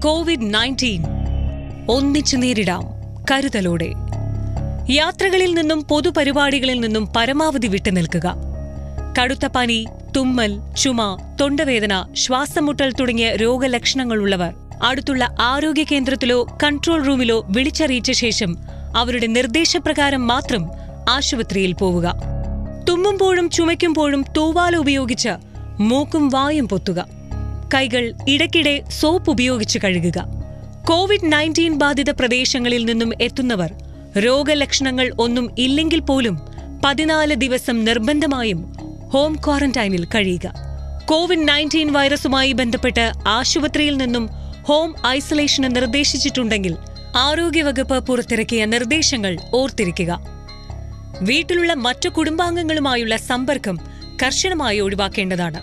Covid nineteen ഒന്നിച്ചു നേരിടാം കരുതലോടെ യാത്രകളിൽ നിന്നും പൊതുപരിപാടികളിൽ നിന്നും പരമാവധി വിട്ടുനിൽക്കുക കടുത്ത പനി തുമ്മൽ ചുമ തൊണ്ടവേദന ശ്വാസമുട്ടൽ തുടങ്ങിയ രോഗലക്ഷണങ്ങളുള്ളവർ അടുത്തുള്ള ആരോഗ്യ കേന്ദ്രത്തിലോ കൺട്രോൾ റൂമിലോ വിളിച്ചറിയിച്ച ശേഷം അവരുടെ നിർദ്ദേശപ്രകാരം മാത്രം ആശുപത്രിയിൽ പോവുക തുമ്മുമ്പോഴും ചുമയ്ക്കുമ്പോഴും തൂവാല ഉപയോഗിച്ച് മൂക്കും വായും പൊത്തുക കൈകൾ ഇടയ്ക്കിടെ സോപ്പ് ഉപയോഗിച്ച് കഴുകുക കോവിഡ് നയൻറ്റീൻ ബാധിത പ്രദേശങ്ങളിൽ നിന്നും എത്തുന്നവർ രോഗലക്ഷണങ്ങൾ ഒന്നും ഇല്ലെങ്കിൽ പോലും പതിനാല് ദിവസം നിർബന്ധമായും ഹോം ക്വാറന്റൈനിൽ കഴിയുക കോവിഡ് നയൻറ്റീൻ വൈറസുമായി ബന്ധപ്പെട്ട് ആശുപത്രിയിൽ നിന്നും ഹോം ഐസൊലേഷന് നിർദ്ദേശിച്ചിട്ടുണ്ടെങ്കിൽ ആരോഗ്യവകുപ്പ് പുറത്തിറക്കിയ നിർദ്ദേശങ്ങൾ ഓർത്തിരിക്കുക വീട്ടിലുള്ള മറ്റു കുടുംബാംഗങ്ങളുമായുള്ള സമ്പർക്കം കർശനമായി ഒഴിവാക്കേണ്ടതാണ്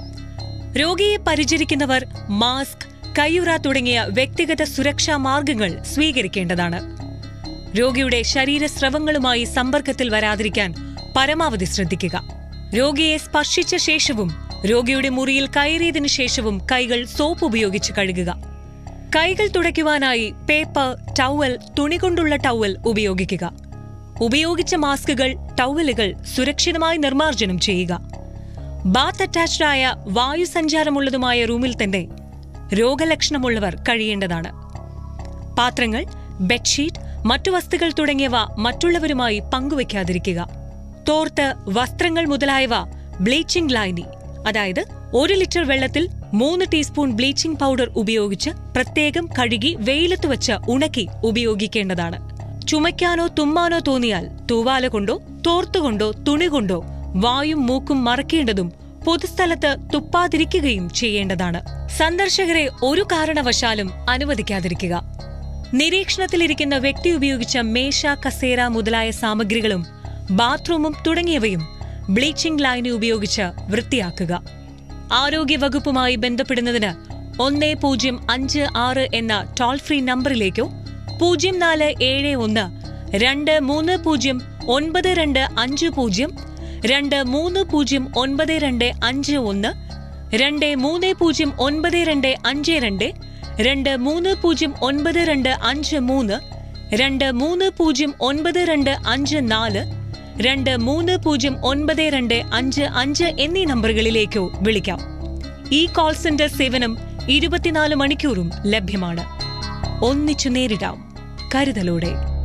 രോഗിയെ പരിചരിക്കുന്നവർ മാസ്ക് കയ്യുറ തുടങ്ങിയ വ്യക്തിഗത സുരക്ഷാ മാർഗങ്ങൾ സ്വീകരിക്കേണ്ടതാണ് രോഗിയുടെ ശരീരസ്രവങ്ങളുമായി സമ്പർക്കത്തിൽ വരാതിരിക്കാൻ പരമാവധി ശ്രദ്ധിക്കുക രോഗിയെ സ്പർശിച്ച ശേഷവും രോഗിയുടെ മുറിയിൽ കയറിയതിനു ശേഷവും കൈകൾ സോപ്പ് ഉപയോഗിച്ച് കഴുകുക കൈകൾ തുടയ്ക്കുവാനായി പേപ്പർ ടവൽ തുണി കൊണ്ടുള്ള ടവൽ ഉപയോഗിക്കുക ഉപയോഗിച്ച മാസ്കുകൾ ടവലുകൾ സുരക്ഷിതമായി നിർമ്മാർജ്ജനം ചെയ്യുക ബാത്ത് അറ്റാച്ച്ഡ് ആയ വായുസഞ്ചാരമുള്ളതുമായ റൂമിൽ തന്നെ രോഗലക്ഷണമുള്ളവർ കഴിയേണ്ടതാണ് പാത്രങ്ങൾ ബെഡ്ഷീറ്റ് മറ്റു വസ്തുക്കൾ തുടങ്ങിയവ മറ്റുള്ളവരുമായി പങ്കുവയ്ക്കാതിരിക്കുക തോർത്ത് വസ്ത്രങ്ങൾ മുതലായവ ബ്ലീച്ചിംഗ് ലൈനി അതായത് ഒരു ലിറ്റർ വെള്ളത്തിൽ മൂന്ന് ടീസ്പൂൺ ബ്ലീച്ചിംഗ് പൗഡർ ഉപയോഗിച്ച് പ്രത്യേകം കഴുകി വെയിലത്ത് വെച്ച് ഉണക്കി ഉപയോഗിക്കേണ്ടതാണ് ചുമയ്ക്കാനോ തുമ്മാനോ തോന്നിയാൽ തൂവാല കൊണ്ടോ തോർത്തുകൊണ്ടോ തുണി കൊണ്ടോ വായും മൂക്കും മറക്കേണ്ടതും പൊതുസ്ഥലത്ത് തുപ്പാതിരിക്കുകയും ചെയ്യേണ്ടതാണ് സന്ദർശകരെ ഒരു കാരണവശാലും അനുവദിക്കാതിരിക്കുക നിരീക്ഷണത്തിലിരിക്കുന്ന വ്യക്തി ഉപയോഗിച്ച മേശ കസേര മുതലായ സാമഗ്രികളും ബാത്റൂമും തുടങ്ങിയവയും ബ്ലീച്ചിംഗ് ലൈനി ഉപയോഗിച്ച് വൃത്തിയാക്കുക ആരോഗ്യവകുപ്പുമായി ബന്ധപ്പെടുന്നതിന് ഒന്ന് പൂജ്യം അഞ്ച് ആറ് എന്ന ടോൾ ഫ്രീ നമ്പറിലേക്കോ പൂജ്യം നാല് ഏഴ് ഒന്ന് രണ്ട് മൂന്ന് പൂജ്യം ഒൻപത് രണ്ട് അഞ്ച് പൂജ്യം രണ്ട് മൂന്ന് പൂജ്യം ഒൻപത് രണ്ട് അഞ്ച് ഒന്ന് രണ്ട് മൂന്ന് പൂജ്യം ഒൻപത് രണ്ട് അഞ്ച് രണ്ട് രണ്ട് മൂന്ന് പൂജ്യം ഒൻപത് രണ്ട് അഞ്ച് മൂന്ന് രണ്ട് മൂന്ന് പൂജ്യം ഒൻപത് രണ്ട് അഞ്ച് നാല് രണ്ട് മൂന്ന് പൂജ്യം ഒൻപത് രണ്ട് അഞ്ച് അഞ്ച് എന്നീ നമ്പറുകളിലേക്കോ വിളിക്കാം ഈ കോൾ സെന്റർ സേവനം ഇരുപത്തിനാല് മണിക്കൂറും ലഭ്യമാണ് ഒന്നിച്ചു നേരിടാം കരുതലോടെ